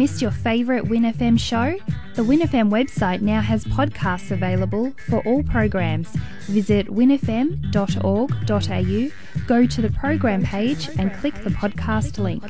Missed your favourite WinFM show? The WinFM website now has podcasts available for all programs. Visit winfm.org.au, go to the program page and click the podcast link.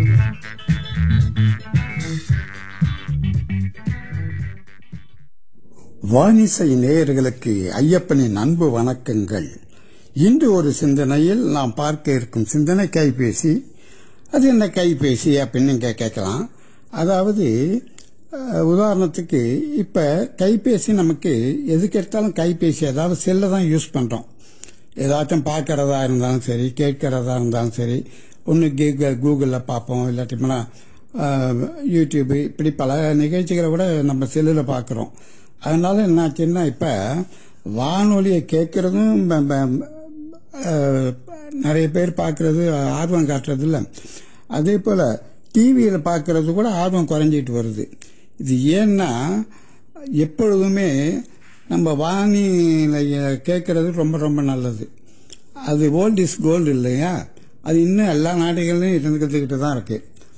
வானிசை நேயர்களுக்கு ஐயப்பனின் அன்பு வணக்கங்கள் இன்று ஒரு சிந்தனையில் நாம் பார்க்க இருக்கும் சிந்தனை கைபேசி அது என்ன கைபேசி அப்படின்னு இங்க கேட்கலாம் அதாவது அஹ், உதாரணத்துக்கு இப்ப கைபேசி நமக்கு எதுக்கு எடுத்தாலும் கைபேசி அதாவது செல்லை தான் யூஸ் பண்றோம் ஏதாச்சும் பார்க்கறதா இருந்தாலும் சரி கேட்கறதா இருந்தாலும் சரி ஒன்று கூகுள் கூகுளில் பார்ப்போம் இல்லாட்டினா யூடியூப் இப்படி பல நிகழ்ச்சிகளை கூட நம்ம செல்லில் பார்க்குறோம் அதனால என்னாச்சுன்னா இப்போ வானொலியை கேட்கறதும் ப- ப- அஹ், நிறைய பேர் பார்க்கறது ஆர்வம் காட்டுறது இல்லை அதே போல் டிவியில் பார்க்கறது கூட ஆர்வம் குறைஞ்சிட்டு வருது இது ஏன்னா எப்பொழுதுமே நம்ம வானிலையை கேட்கறது ரொம்ப ரொம்ப நல்லது அது ஓல்ட் இஸ் கோல்டு இல்லையா அது இன்னும் எல்லா நாடுகள்லையும் இருந்துக்கிட்டு தான் இருக்கு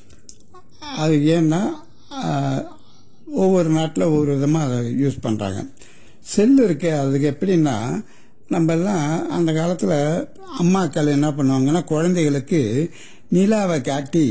அது ஏன்னா ஆஹ், ஒவ்வொரு நாட்டில் ஒவ்வொரு விதமாக அதை யூஸ் பண்ணுறாங்க செல் இருக்கு அதுக்கு எப்படின்னா நம்ம எல்லாம் அந்த காலத்தில் அம்மாக்கள் என்ன பண்ணுவாங்கன்னா குழந்தைகளுக்கு நிலாவை காட்டி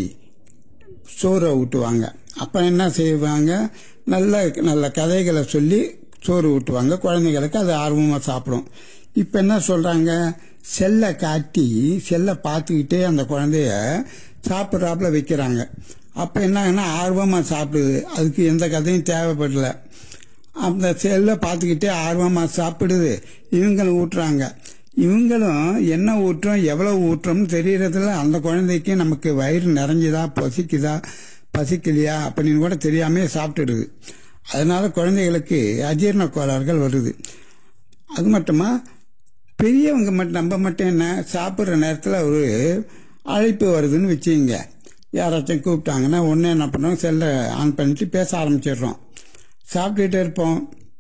சோறை ஊட்டுவாங்க அப்போ என்ன செய்வாங்க நல்ல நல்ல கதைகளை சொல்லி சோறு ஊட்டுவாங்க குழந்தைகளுக்கு அது ஆர்வமாக சாப்பிடும் இப்போ என்ன சொல்கிறாங்க செல்லை காட்டி செல்லை பார்த்துக்கிட்டே அந்த குழந்தைய சாப்பிட்றாப்புல வைக்கிறாங்க அப்போ என்ன ஆர்வமாக சாப்பிடுது அதுக்கு எந்த கதையும் தேவைப்படல அந்த செல்லை பார்த்துக்கிட்டே ஆர்வமாக சாப்பிடுது இவங்களும் ஊட்டுறாங்க இவங்களும் என்ன ஊட்டுறோம் எவ்வளவு ஊட்டுறோம்னு தெரியறதில்ல அந்த குழந்தைக்கு நமக்கு வயிறு நிறைஞ்சுதா பசிக்குதா பசிக்கலையா அப்படின்னு கூட தெரியாமே சாப்பிட்டுடுது அதனால குழந்தைகளுக்கு அஜீரண கோளாறுகள் வருது அது மட்டுமா பெரியவங்க மட்டும் நம்ம மட்டும் என்ன சாப்பிட்ற நேரத்தில் ஒரு அழைப்பு வருதுன்னு வச்சுங்க யாராச்சும் கூப்பிட்டாங்கன்னா ஒன்று என்ன பண்ணுறோம் செல்லை ஆன் பண்ணிட்டு பேச ஆரம்பிச்சிடுறோம் சாப்பிட்டுட்டே இருப்போம்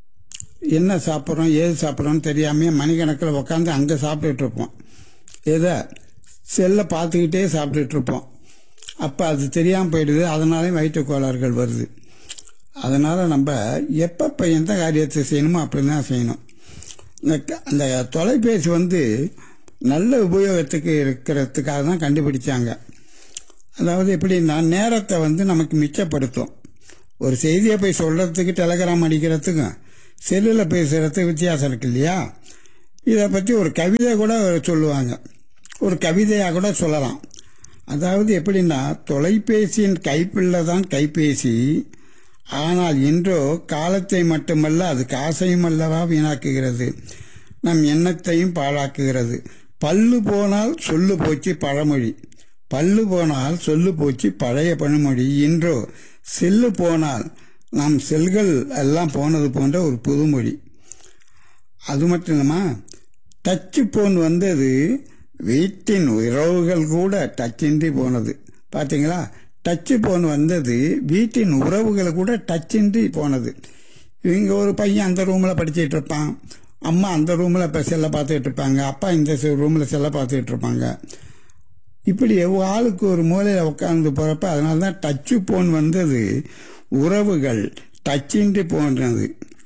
என்ன சாப்பிட்றோம் ஏது சாப்பிட்றோம்னு தெரியாமல் மணிக்கணக்கில் உட்காந்து அங்கே சாப்பிட்டுட்டு இருப்போம் எதை செல்லை பார்த்துக்கிட்டே சாப்பிட்டுட்டு இருப்போம் அப்போ அது தெரியாமல் போயிடுது அதனாலே வயிற்று கோளாறுகள் வருது அதனால் நம்ம எப்பப்போ எந்த காரியத்தை செய்யணுமோ அப்படி தான் செய்யணும் இந்த க- அந்த தொலைபேசி வந்து நல்ல உபயோகத்துக்கு இருக்கிறதுக்காக தான் கண்டுபிடிச்சாங்க அதாவது எப்படின்னா நேரத்தை வந்து நமக்கு மிச்சப்படுத்தும் ஒரு செய்தியை போய் சொல்றதுக்கு டெலகிராம் அடிக்கிறதுக்கும் செல்லில் பேசுறதுக்கு வித்தியாசம் இருக்கு இல்லையா இதை பற்றி ஒரு கவிதை கூட சொல்லுவாங்க ஒரு கவிதையாக கூட சொல்லலாம் அதாவது எப்படின்னா தொலைபேசியின் கைப்பிள்ளை தான் கைபேசி ஆனால் இன்றோ காலத்தை மட்டுமல்ல அது காசையும் அல்லவா வீணாக்குகிறது நம் எண்ணத்தையும் பாழாக்குகிறது பல்லு போனால் சொல்லு போச்சு பழமொழி பல்லு போனால் சொல்லு போச்சு பழைய பழமொழி இன்றோ செல்லு போனால் நம் செல்கள் எல்லாம் போனது போன்ற ஒரு புதுமொழி அது மட்டும் இல்லைம்மா டச்சு போன் வந்தது வீட்டின் உறவுகள் கூட டச்சின்றி போனது பாத்தீங்களா டச்சு போன் வந்தது வீட்டின் உறவுகள் கூட டச்சின்றி போனது இவங்க ஒரு பையன் அந்த ரூமில் படிச்சிட்டு இருப்பான் அம்மா அந்த ரூமில் இப்போ செல்லை பார்த்துட்டு இருப்பாங்க அப்பா இந்த ரூமில் செல்லை பார்த்துட்டு இருப்பாங்க இப்படி எவ்வளவு ஆளுக்கு ஒரு மூலையில் உட்கார்ந்து போகிறப்ப அதனால தான் டச்சு போன் வந்தது உறவுகள் டச்சின்றி போனது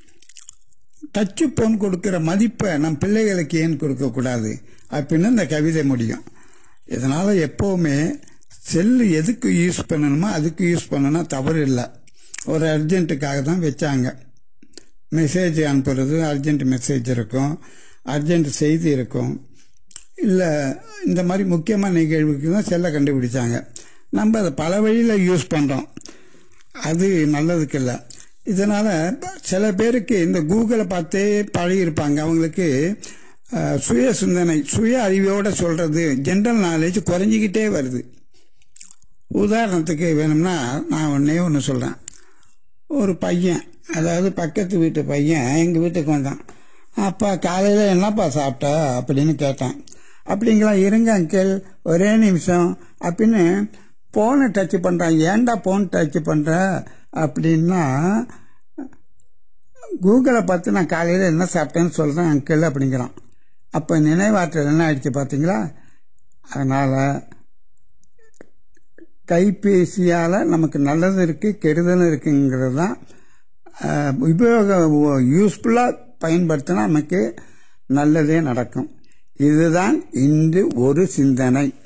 டச்சு போன் கொடுக்கிற மதிப்பை நம் பிள்ளைகளுக்கு ஏன் கொடுக்கக்கூடாது அப்படின்னு இந்த கவிதை முடியும் இதனால் எப்போவுமே செல்லு எதுக்கு யூஸ் பண்ணணுமோ அதுக்கு யூஸ் பண்ணணும் தவறு இல்லை ஒரு அர்ஜென்ட்டுக்காக தான் வச்சாங்க மெசேஜ் அனுப்புறது அர்ஜென்ட் மெசேஜ் இருக்கும் அர்ஜென்ட் செய்தி இருக்கும் இல்லை இந்த மாதிரி முக்கியமான நிகழ்வுக்கு தான் செல்லை கண்டுபிடிச்சாங்க நம்ம அதை பல வழியில் யூஸ் பண்ணுறோம் அது நல்லதுக்கு இல்லை இதனால் சில பேருக்கு இந்த கூகுளை பார்த்தே பழகியிருப்பாங்க அவங்களுக்கு அஹ், சுய சிந்தனை சுய அறிவோட சொல்கிறது ஜென்ரல் நாலேஜ் குறைஞ்சிக்கிட்டே வருது உதாரணத்துக்கு வேணும்னா நான் ஒன்றே ஒன்று சொல்கிறேன் ஒரு பையன் அதாவது பக்கத்து வீட்டு பையன் எங்கள் வீட்டுக்கு வந்தான் அப்பா காலையில் என்னப்பா சாப்பிட்ட அப்படின்னு கேட்டான் அப்படிங்களா இருங்க அங்கிள் ஒரே நிமிஷம் அப்படின்னு ஃபோனை டச் பண்ணுறான் ஏன்டா ஃபோன் டச் பண்ணுற அப்படின்னா கூகுளை பார்த்து நான் காலையில் என்ன சாப்பிட்டேன்னு சொல்கிறேன் அங்கிள் அப்படிங்கிறான் அப்போ நினைவாற்றல் என்ன ஆயிடுச்சு பார்த்தீங்களா அதனால் கைபேசியால் நமக்கு நல்லது இருக்குது கெடுதலும் இருக்குங்கிறது தான் அஹ், உபயோக யூஸ்ஃபுல்லாக பயன்படுத்தினா நமக்கு நல்லதே நடக்கும் இதுதான் இன்று ஒரு சிந்தனை